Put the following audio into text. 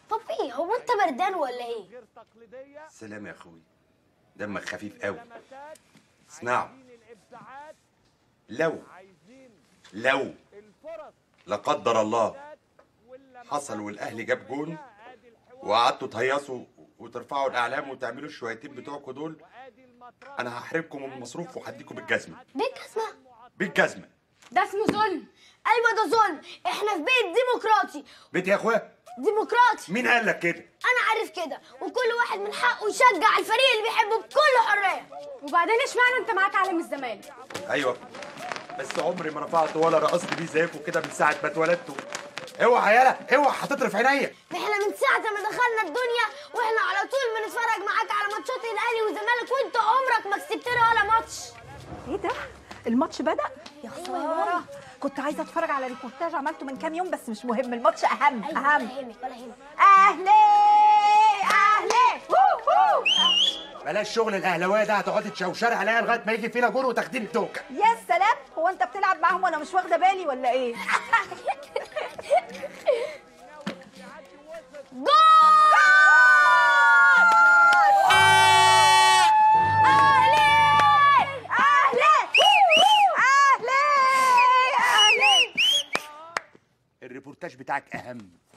بابي هو انت بردان ولا ايه غير تقليديه سلام يا اخوي دمك خفيف قوي لمسات اسمعوا عايزين الابداعات لو عايزين لو الفرص لا قدر الله واللمسات حصل والاهلي جاب جون ادي الحوار وقعدتوا تهيصوا وترفعوا الاعلام وتعملوا الشويتين بتوعكم دول وادي المطرح انا هحرمكم من المصروف وهديكم بالجزمه بيت اسمع بالجزمه ده اسمه ظلم ايوه ده ظلم احنا في بيت ديمقراطي بيت يا اخويا ديمقراطي مين قال لك كده انا عارف كده وكل واحد من حقه يشجع الفريق اللي بيحبه بكل حريه وبعدين اشمعنى انت معاك علم الزمالك ايوه بس عمري ما رفعت ولا رقصت بيه زيكم كده من ساعه ما اتولدتوا اوعى يالا اوعى هتطرف عينيا احنا من ساعه ما دخلنا الدنيا واحنا على طول بنتفرج معاك على ماتشات الاهلي والزمالك وانت عمرك ما كسبتنا ولا ماتش ايه ده الماتش بدأ يا خساره كنت عايزه اتفرج على ريبورتاج عملته من كام يوم بس مش مهم الماتش اهم ايوه اهم ولا يهمك ولا يهمك اهلي اهلي هو هو بلاش شغل الاهلاويه ده هتقعدي تشوشري عليا لغايه ما يجي فينا جون وتاخدين التوكه يا سلام هو انت بتلعب معاهم وانا مش واخده بالي ولا ايه اهلي اهلي اهلي اهلي الريبورتاج بتاعك اهم